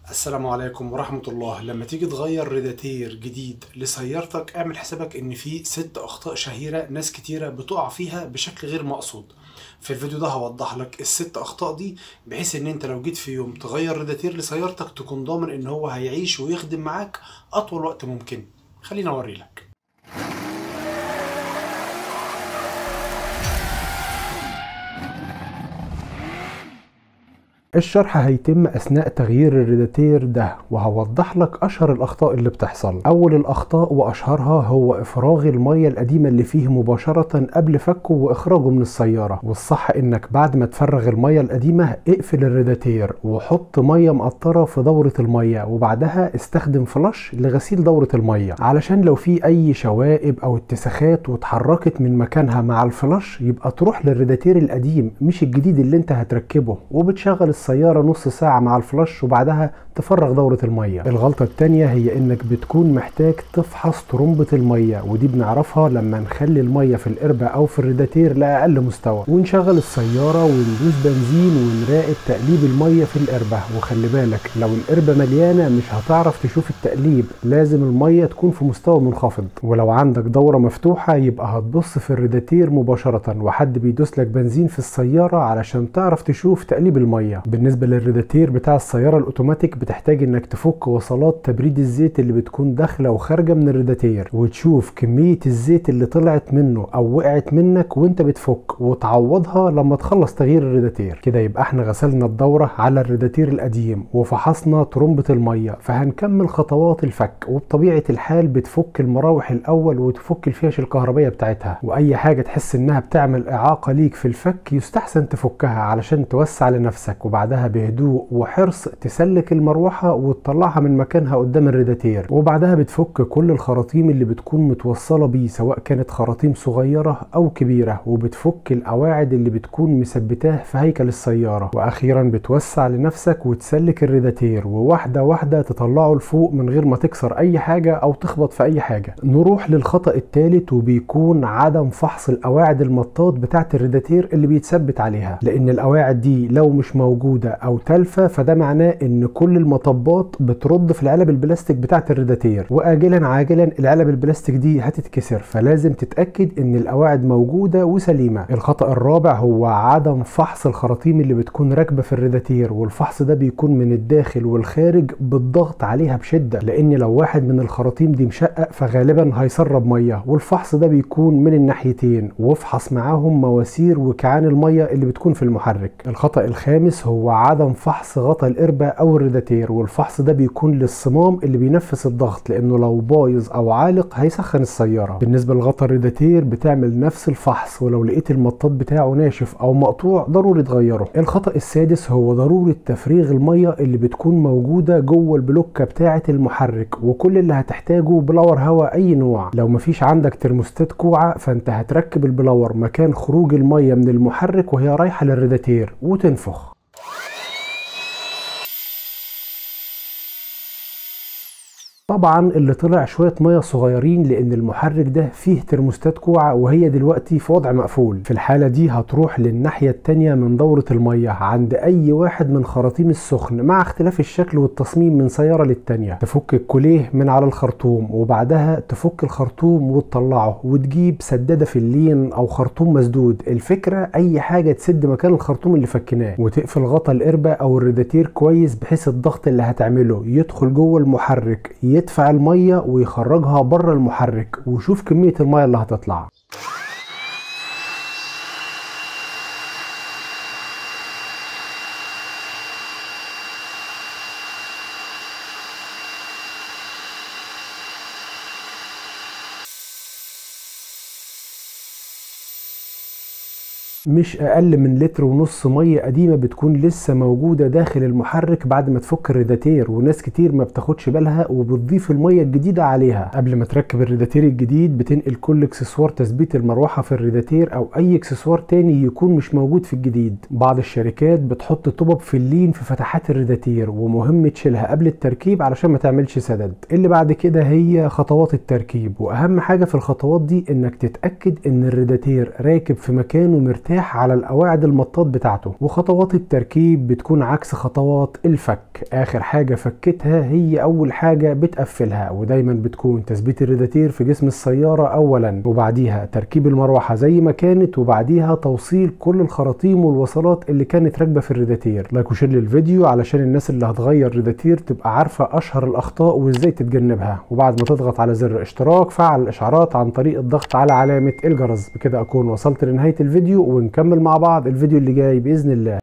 السلام عليكم ورحمة الله لما تيجي تغير ريداتير جديد لسيارتك اعمل حسابك ان في ست اخطاء شهيرة ناس كتيرة بتقع فيها بشكل غير مقصود في الفيديو ده هوضح لك الست اخطاء دي بحيث ان انت لو جيت في يوم تغير ريداتير لسيارتك تكون ضامن ان هو هيعيش ويخدم معاك اطول وقت ممكن خليني اوريلك الشرح هيتم اثناء تغيير الريداتير ده وهوضح لك اشهر الاخطاء اللي بتحصل اول الاخطاء واشهرها هو افراغ المية القديمة اللي فيه مباشرة قبل فكه واخراجه من السيارة والصح انك بعد ما تفرغ المية القديمة اقفل الريداتير وحط مية مقطرة في دورة المية وبعدها استخدم فلاش لغسيل دورة المية علشان لو في اي شوائب او اتساخات واتحركت من مكانها مع الفلاش يبقى تروح للريداتير القديم مش الجديد اللي انت هتركبه وبتشغل السيارة نص ساعة مع الفلاش وبعدها تفرغ دورة المية الغلطة التانية هي انك بتكون محتاج تفحص ترمبة المية ودي بنعرفها لما نخلي المية في القربة او في الريداتير لأقل مستوى ونشغل السيارة وندوس بنزين ونراقب تقليب المية في القربة وخلي بالك لو القربة مليانة مش هتعرف تشوف التقليب لازم المية تكون في مستوى منخفض ولو عندك دورة مفتوحة يبقى هتبص في الريداتير مباشرة وحد بيدوس لك بنزين في السيارة علشان تعرف تشوف تقليب المية بالنسبة للريداتير بتاع السيارة الاوتوماتيك بتحتاج انك تفك وصلات تبريد الزيت اللي بتكون داخلة وخارجة من الريداتير وتشوف كمية الزيت اللي طلعت منه او وقعت منك وانت بتفك وتعوضها لما تخلص تغيير الريداتير كده يبقى احنا غسلنا الدورة على الريداتير القديم وفحصنا ترمبة المية فهنكمل خطوات الفك وبطبيعة الحال بتفك المراوح الاول وتفك الفيش الكهربية بتاعتها واي حاجة تحس انها بتعمل اعاقة ليك في الفك يستحسن تفكها علشان توسع لنفسك وبعدها بهدوء وحرص تسلك المروحة وتطلعها من مكانها قدام الريداتير وبعدها بتفك كل الخراطيم اللي بتكون متوصلة بيه سواء كانت خراطيم صغيرة أو كبيرة وبتفك القواعد اللي بتكون مثبتاه في هيكل السيارة وأخيرا بتوسع لنفسك وتسلك الريداتير وواحدة واحدة تطلعه لفوق من غير ما تكسر أي حاجة أو تخبط في أي حاجة نروح للخطأ الثالث وبيكون عدم فحص القواعد المطاط بتاعت الريداتير اللي بيتثبت عليها لأن القواعد دي لو مش موجودة أو تالفة فده معناه إن كل المطبات بترد في العلب البلاستيك بتاعت الريداتير وآجلا عاجلا العلب البلاستيك دي هتتكسر فلازم تتأكد إن القواعد موجودة وسليمة الخطأ الرابع هو عدم فحص الخراطيم اللي بتكون راكبة في الريداتير والفحص ده بيكون من الداخل والخارج بالضغط عليها بشدة لأن لو واحد من الخراطيم دي مشقق فغالبا هيسرب مية والفحص ده بيكون من الناحيتين وافحص معاهم مواسير وكعان المية اللي بتكون في المحرك الخطأ الخامس هو عدم فحص غطا القربة أو الريداتير والفحص ده بيكون للصمام اللي بينفس الضغط لأنه لو بايظ أو عالق هيسخن السيارة بالنسبة لغطا الريداتير بتعمل نفس الفحص ولو لقيت المطاط بتاعه ناشف أو مقطوع ضروري تغيره الخطأ السادس هو ضرورة تفريغ المية اللي بتكون موجودة جوه البلوكة بتاعة المحرك وكل اللي هتحتاجه بلور هواء أي نوع لو مفيش عندك ترموستات كوعة فأنت هتركب البلور مكان خروج المية من المحرك وهي رايحة للريداتير وتنفخ طبعا اللي طلع شويه ميه صغيرين لان المحرك ده فيه ترموستات كوعه وهي دلوقتي في وضع مقفول في الحاله دي هتروح للناحيه التانيه من دوره الميه عند اي واحد من خراطيم السخن مع اختلاف الشكل والتصميم من سياره للتانيه تفك الكوليه من على الخرطوم وبعدها تفك الخرطوم وتطلعه وتجيب سداده في اللين او خرطوم مسدود الفكره اي حاجه تسد مكان الخرطوم اللي فكناه وتقفل غطا القربه او الريداتير كويس بحيث الضغط اللي هتعمله يدخل جوه المحرك يدفع المية ويخرجها بره المحرك وشوف كمية المية اللي هتطلع مش اقل من لتر ونص ميه قديمه بتكون لسه موجوده داخل المحرك بعد ما تفك الريداتير وناس كتير ما بتاخدش بالها وبتضيف الميه الجديده عليها قبل ما تركب الريداتير الجديد بتنقل كل اكسسوار تثبيت المروحه في الريداتير او اي اكسسوار تاني يكون مش موجود في الجديد بعض الشركات بتحط طبب فلين في فتحات الريداتير ومهم تشيلها قبل التركيب علشان ما تعملش سدد اللي بعد كده هي خطوات التركيب واهم حاجه في الخطوات دي انك تتاكد ان الريداتير راكب في مكانه مرتاح المفتاح على القواعد المطاط بتاعته وخطوات التركيب بتكون عكس خطوات الفك اخر حاجة فكتها هي اول حاجة بتقفلها ودايما بتكون تثبيت الريداتير في جسم السيارة اولا وبعديها تركيب المروحة زي ما كانت وبعديها توصيل كل الخراطيم والوصلات اللي كانت راكبة في الريداتير لايك وشير للفيديو علشان الناس اللي هتغير ريداتير تبقى عارفة اشهر الاخطاء وازاي تتجنبها وبعد ما تضغط على زر اشتراك فعل الاشعارات عن طريق الضغط على علامة الجرس بكده اكون وصلت لنهاية الفيديو ونكمل مع بعض الفيديو اللي جاي باذن الله